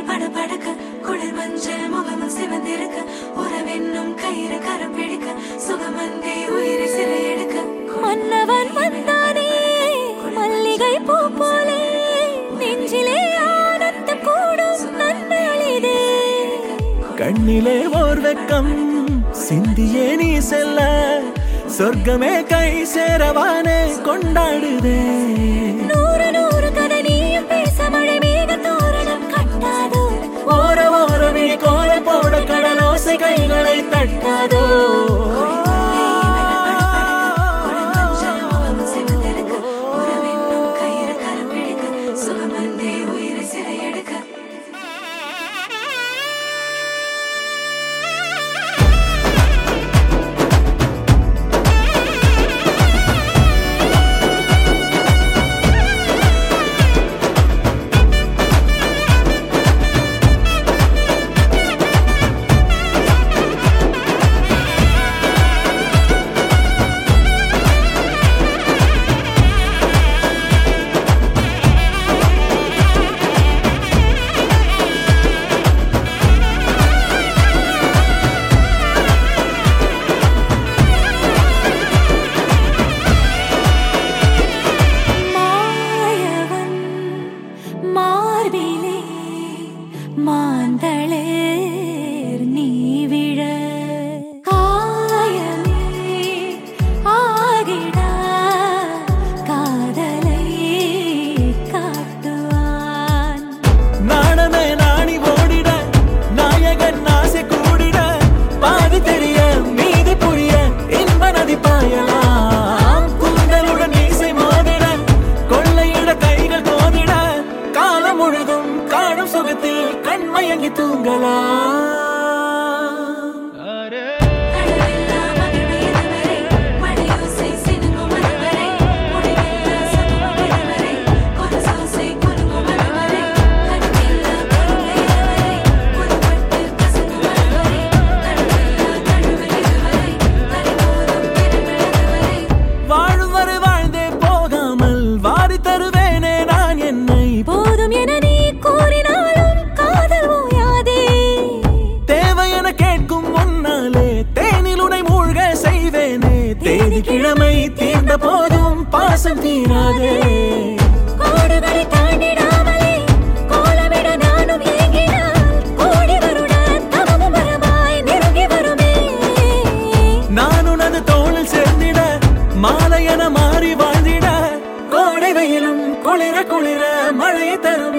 படபடக்க குளிர் மஞ்சள் முகமும் சிவந்திருக்க உறவென்னும் கயிறு கரம் பிடிக்க சுகமந்தே உயிரை சிறை எடுக்க மன்னவன் வந்தானே மல்லிகை பூ போலே நெஞ்சிலே ஆனந்தம் கூடும் நன்னாளிதே கண்ணிலே ஓர் வெக்கம் சிந்தியே நீ செல்ல சொர்க்கமே கை சேரவானே கொண்டாடுதே நூறு நூறு கதை நீயும் பேச மழை மேக தோரணம் கட்டாதோ ஓர ஓரமே கோல போட கடலோசை கைகளை தட்டாதோ குளிர் மஞ்சள் முகமும் சிவந்திருக்க உறவென்னும் கயிறு கரம் பிடிக்க சுகமந்தே உயிரை சிறை எடுக்க மாயவன் மார்பிலே மாந்தளேர் நீ விழ காயமே ஆகிடா காதலை காட்டுவான் நாணமே நாணி ஓடிட நாயகன் ஆசை கூடிட பாதி தெரிய மீதி புரிய இன்ப நதி பாயலாம் கூந்தலுடன் மீசை மோதிட கொள்ளையிட கைகள் கோதிட காலம் முழுதும் காணும் சுகத்தில் கண்மயங்கி தூங்கலாம் கடலெல்லா மகிழ்வு இதுவரை மழையோசை சினுங்கும் அதுவரை முடிவில்லா சமம் இதுவரை கொலுசோசை குலுங்கும் அதுவரை கருவில்லா கருணை இதுவரை புதுப்பட்டு கசக்கும் அதுவரை கடலெல்லா தழுவல் இதுவரை பறிபோகும் திறங்கள் அதுவரை வாழும் வரை வாழ்ந்தே போகாமல் வாரி தருவேனே நான் என்னை போதும் என நீ கூறினாலும் காதல் ஓயாதே தேவை என கேட்கும் முன்னாலே தேனில் உனை மூழ்க செய்வேனே தேதி கிழமை தீர்ந்த போதும் பாசம் தீராதே கோடுகளை தாண்டிடாமலே கோலமிட நானும் ஏங்கினால் கோடி வருட தவமும் வரமாய் நெருங்கி வருமே நான் உனது தோளில் சேர்ந்திட மாலை என மாறி வாழ்ந்திட கோடை வெயிலும் குளிர குளிர மழை தரும்